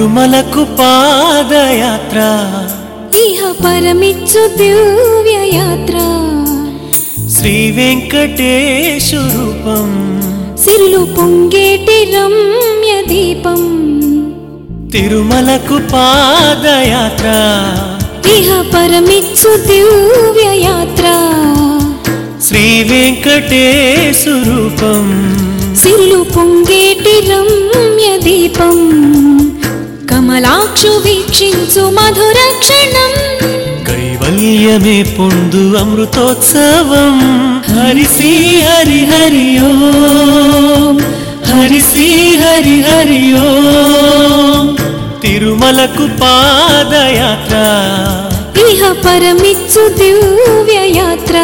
తిరుమలకు పాదయాత్ర ఇహ పరమిచ్చు దివ్య యాత్ర శ్రీ వెంకటేశు రూపం సిరులు పొంగేటి రమ్య దీపం తిరుమలకు పాదయాత్ర ఇహ పరమిచ్చు దివ్య యాత్ర శ్రీ వెంకటేశు రూపం సిరులు పొంగేటి రమ్య దీపం కమలాక్షు వీక్షించు మధుర క్షణం కైవల్యమే పొందు అమృతోత్సవం హరి శ్రీ హరి హరి ఓం హరి శ్రీ హరి హరి ఓం తిరుమలకు పాదయాత్ర ఇహ పరమిచ్చు దివ్య యాత్ర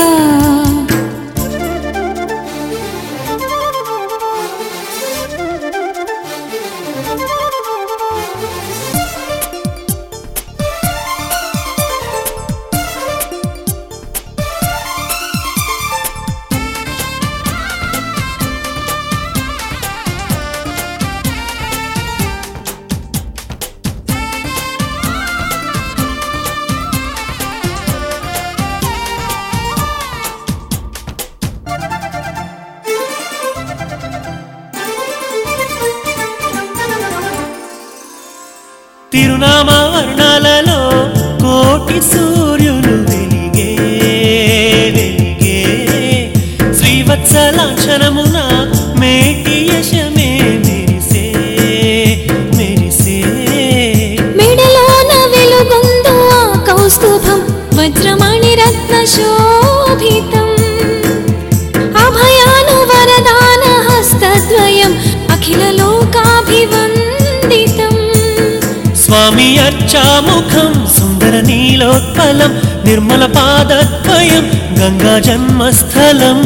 తిరునామ వర్ణాలలో కోటి సూర్యులు వెలిగే వెలిగే శ్రీవత్సలాంఛనమున మేటి యశమే మెరిసే మెరిసే మెడలోన వెలుగొందు ఆ కౌస్తుభం వజ్రమణి రత్న శోభితం అభయాను వరదాన హస్తద్వయం అఖిల లోకాభివందితం స్వామి అర్చాముఖం సుందర నీలోత్పలం నిర్మల పాదద్వయం గంగా జన్మస్థలం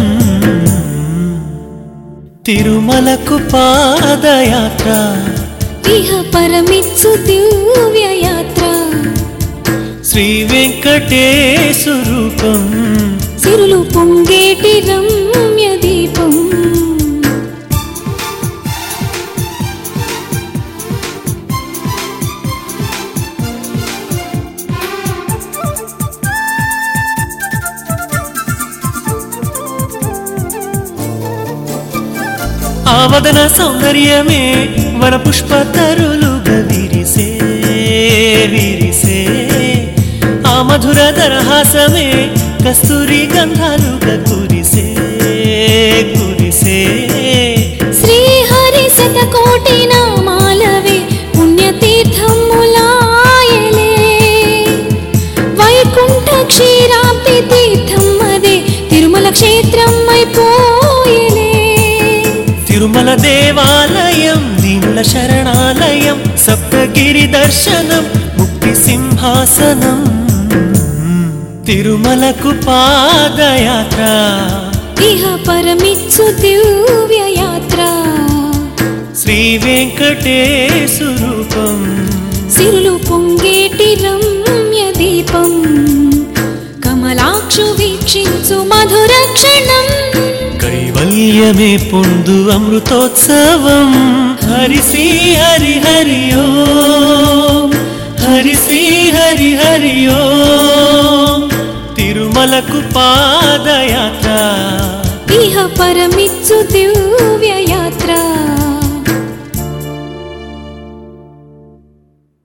తిరుమలకు పాదయాత్ర ఇహ పరమిచ్చు దివ్య యాత్ర శ్రీ వెంకటేశు రూపం సిరులు పొంగేటి రమ్య దీపం ఆవదన సౌందర్యమే వన పుష్పతరులుగా విరిసే విరిసే ఆ మధుర దరహాసమే కస్తూరి గంధాలుగా కురిసే కురిసే శ్రీహరి శతకోటి నామాలవే పుణ్యతీర్థములాయలే వైకుంఠ క్షీరాబ్ది తీర్థం అదే తిరుమల క్షేత్రం అయిపోయలే తిరుమల దేవాలయం దీనుల శరణాలయం సప్తగిరి దర్శనం ముక్తి సింహాసనం తిరుమలకు పాదయాత్ర ఇహ పరమిచ్చు దివ్య యాత్ర శ్రీ వెంకటేశు రూపం సిరులు పొంగేటి రమ్య దీపం కమలాక్షు వీక్షించు మధుర క్షణం కైవల్యమే పొందు అమృతోత్సవం హరి శ్రీ హరి హరి ఓం హరి శ్రీ హరి హరి ఓం తిరుమలకు పాదయాత్ర ఇహ పరమిచ్చు దివ్య యాత్ర